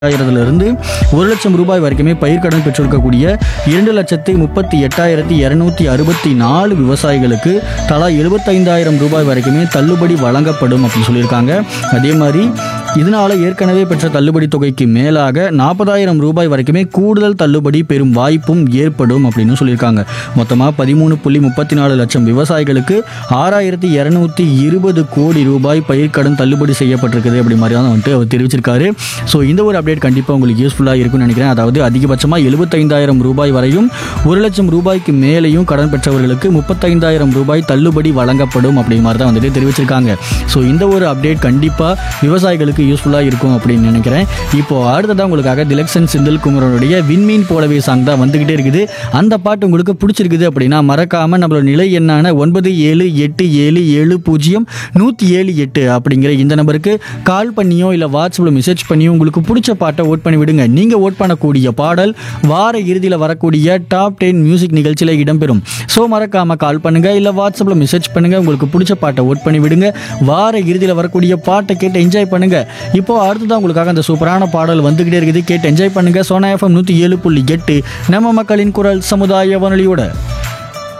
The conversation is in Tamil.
ஆயிரத்திலிருந்து ஒரு லட்சம் ரூபாய் வரைக்குமே பயிர்க்கடன் பெற்றிருக்கக்கூடிய இரண்டு லட்சத்தி முப்பத்தி எட்டாயிரத்தி இரநூத்தி அறுபத்தி நாலு விவசாயிகளுக்கு தலா எழுபத்தைந்தாயிரம் ரூபாய் வரைக்குமே தள்ளுபடி வழங்கப்படும் அப்படின்னு சொல்லியிருக்காங்க அதே மாதிரி இதனால ஏற்கனவே பெற்ற தள்ளுபடி தொகைக்கு மேலாக நாற்பதாயிரம் ரூபாய் வரைக்குமே கூடுதல் தள்ளுபடி பெறும் வாய்ப்பும் ஏற்படும் அப்படின்னு சொல்லியிருக்காங்க மொத்தமாக பதிமூணு புள்ளி முப்பத்தி நாலு லட்சம் விவசாயிகளுக்கு ஆறாயிரத்தி இரநூத்தி இருபது கோடி ரூபாய் பயிர்க்கடன் தள்ளுபடி செய்யப்பட்டிருக்குது அப்படி மாதிரி தான் வந்துட்டு அவர் தெரிவிச்சிருக்காரு ஸோ இந்த ஒரு அப்டேட் கண்டிப்பாக உங்களுக்கு யூஸ்ஃபுல்லாக இருக்கும்னு நினைக்கிறேன் அதாவது அதிகபட்சமாக எழுபத்தைந்தாயிரம் ரூபாய் வரையும் ஒரு லட்சம் ரூபாய்க்கு மேலேயும் கடன் பெற்றவர்களுக்கு முப்பத்தைந்தாயிரம் ரூபாய் தள்ளுபடி வழங்கப்படும் அப்படி மாதிரி தான் வந்துட்டு தெரிவிச்சிருக்காங்க ஸோ இந்த ஒரு அப்டேட் கண்டிப்பாக விவசாயிகளுக்கு யூஸ்ஃபுல்லாக இருக்கும் அப்படின்னு நினைக்கிறேன் இப்போ அடுத்ததான் உங்களுக்காக திலக்ஷன் செந்தில் குமரனுடைய விண்மீன் போலவே சாங் தான் வந்துகிட்டே இருக்குது அந்த பாட்டு உங்களுக்கு பிடிச்சிருக்குது அப்படின்னா மறக்காம நம்மளோட நிலை எண்ணான ஒன்பது ஏழு எட்டு ஏழு ஏழு பூஜ்ஜியம் நூற்றி ஏழு எட்டு அப்படிங்கிற இந்த நம்பருக்கு கால் பண்ணியோ இல்லை வாட்ஸ்அப்பில் மெசேஜ் பண்ணியோ உங்களுக்கு பிடிச்ச பாட்டை ஓட் பண்ணி விடுங்க நீங்கள் ஓட் பண்ணக்கூடிய பாடல் வார இறுதியில் வரக்கூடிய டாப் டென் மியூசிக் நிகழ்ச்சியில் இடம்பெறும் ஸோ மறக்காம கால் பண்ணுங்க இல்லை வாட்ஸ்அப்பில் மெசேஜ் பண்ணுங்க உங்களுக்கு பிடிச்ச பாட்டை ஓட் பண்ணி விடுங்க வார இறுதியில் வரக்கூடிய பாட்டை கேட்டு என்ஜாய் பண்ணுங்க இப்போ அடுத்ததான் உங்களுக்காக அந்த சூப்பரான பாடல் வந்துகிட்டே இருக்குது கேட்டு என்ஜாய் பண்ணுங்க சோனா எஃப்எம் நூற்றி ஏழு புள்ளி எட்டு நம்ம மக்களின் குரல் சமுதாய வானொலியோட